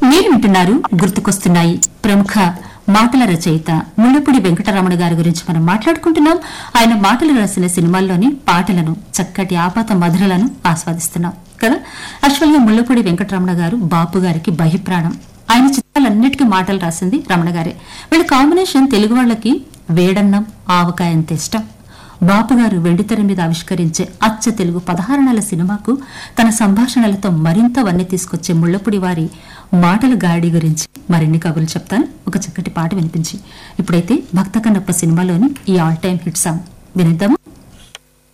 మీరు వింటున్నారు గుర్తుకొస్తున్నాయి ప్రముఖ మాటల రచయిత ముళ్ళపూడి వెంకటరమణ గారి గురించి మనం మాట్లాడుకుంటున్నాం ఆయన మాటలు రాసిన సినిమాల్లోని పాటలను చక్కటి ఆపాత మధురలను ఆస్వాదిస్తున్నాం కదా యాక్చువల్ గా ముళ్ళపూడి వెంకటరమణ గారు బాపు గారికి బహిప్రాణం ఆయన చిత్రాలన్నిటికీ మాటలు రాసింది రమణ గారే వీళ్ళ కాంబినేషన్ తెలుగు వాళ్ళకి వేడన్నం ఆవకాయ అంత ఇష్టం బాపు గారు వెండితెర మీద ఆవిష్కరించే అచ్చ తెలుగు పదహారు నెలల సినిమాకు తన సంభాషణలతో మరింత వన్నె తీసుకొచ్చే ముళ్ళపూడి వారి మాటల గాడి గురించి మరిన్ని కబుర్లు చెప్తాను ఒక చక్కటి పాట వినిపించి ఇప్పుడైతే భక్త కన్నప్ప సినిమాలోని ఈ ఆల్ టైమ్ హిట్ సాంగ్ వినిద్దామా